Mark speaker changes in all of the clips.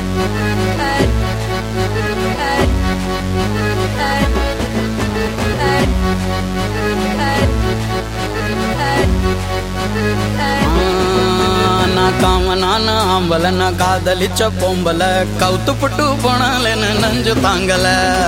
Speaker 1: நான் காமனான ஆம்பல நான் காதலிச்ச பொம்பல கவுத்து புட்டு போனாலேன்னு நஞ்சு தாங்கல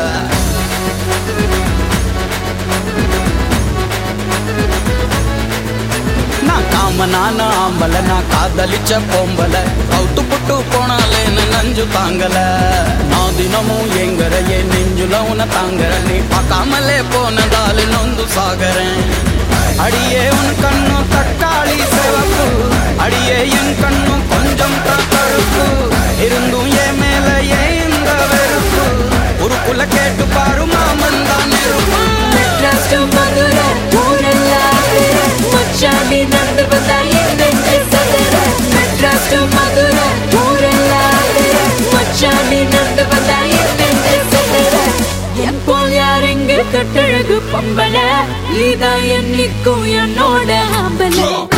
Speaker 1: நான் காமனான ஆம்பல நான் காதலிச்ச பொம்பல கவுத்து புட்டு போனாலேன்னு நஞ்சு தாங்கல நான் தினமும் எங்கறையே நெஞ்சுல உன தாங்கற நீ பார்க்காமலே போனதால நொந்து சாகறேன் அடியே உன் கண்ணும் தக்காளி சிவப்பு அடியே என் கண்ணும் கொஞ்சம் தக்கழுப்பு இருந்தும் என் மேல ஏன் இந்த வெறுப்பு உருக்குள்ள கேட்டு பாரு மாமன் தான் நெருப்பு
Speaker 2: மெட்ராஸ் to மதுரை ஊரெல்ல மச்சாண்டி நடந்து வந்தா என் நெஞ்சை சதுர மெட்ராஸ் to மதுரை ஊரெல்ல மச்சாண்டி நடந்து வந்தா என் நெஞ்சை சதுர என் போல் யார் இங்கு கட்டழகு பொம்பல இதான் என்னைக்கும் என்னோட ஆம்பல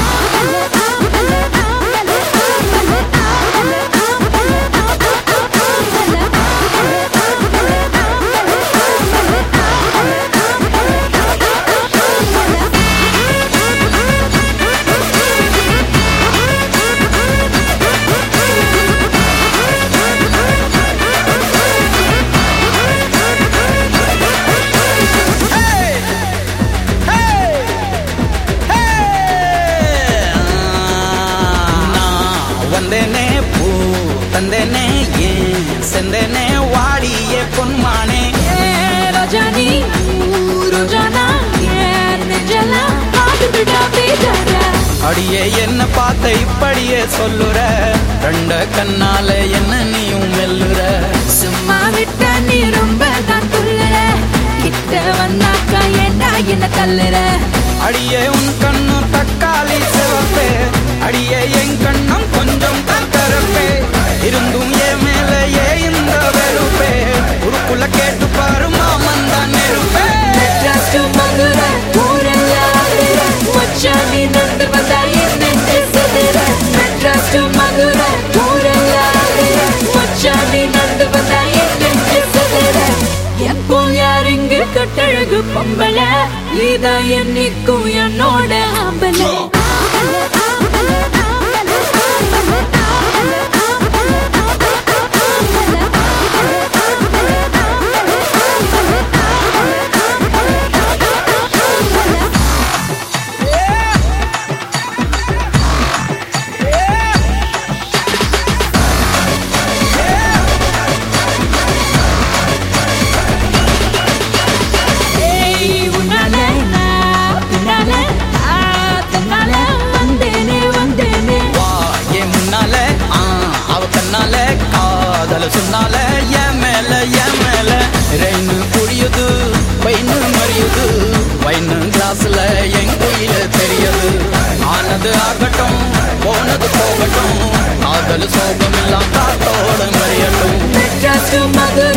Speaker 1: வந்தேனே பூ தந்தேனே ஏன் செந்தேனே வாடியே பொன்மானே
Speaker 2: ரோஜானி ரோஜானா ஏன் நெஞ்செல்லாம் பாட்டு விடா பேசாத
Speaker 1: அடியே என்ன பார்த்த இப்படியே சொல்லுற ரெண்ட கண்ணால என்ன நீயும் மெல்லுற
Speaker 2: சும்மா விட்டா நீ ரொம்ப தான் துள்ளுற கிட்ட வந்தாக்கா ஏண்டா என்ன தள்ளுற
Speaker 1: அடியே உன் கண்ணும் தக்காளி சிவப்பே அடியே என் கண்ணும் கொஞ்சம் தக்கரப்பே இருந்தும் என் மேல ஏ இந்த வெறுப்பே உருக்குள்ள கேட்டு பாரு மாமன் தான் நெருப்பே
Speaker 2: மெட்ராஸ் to மதுரை ஊரெல்லாம் மச்சாண்டி நடந்து வந்தா என் நெஞ்சை சிதற மெட்ராஸ் to மதுரை ஊரெல்லாம் மச்சாண்டி நடந்து வந்தா என் நெஞ்சை சிதற என் போல் யார் இங்கு கட்டழகு பொம்பல இதான் என்னைக்கும் என்னோட ஆம்பல ஏய் உன்னால நான் பின்னால ஆ தன்னால வந்தேனே வந்தேனே
Speaker 1: வா என் முன்னால ஆ, அவ கண்ணால காதல சொன்னால என் மேல என் மேல ரெயின்னு புரியுது பைன்னு மறியுது பைன்னு கிளாஸ்ல என் குயில தெரியுது ஆனது ஆகட்டும் போனது போகட்டும் காதல் சோகம் எல்லாம் காத்தோட மறியட்டும்
Speaker 2: மெட்ராஸ் to மதுரை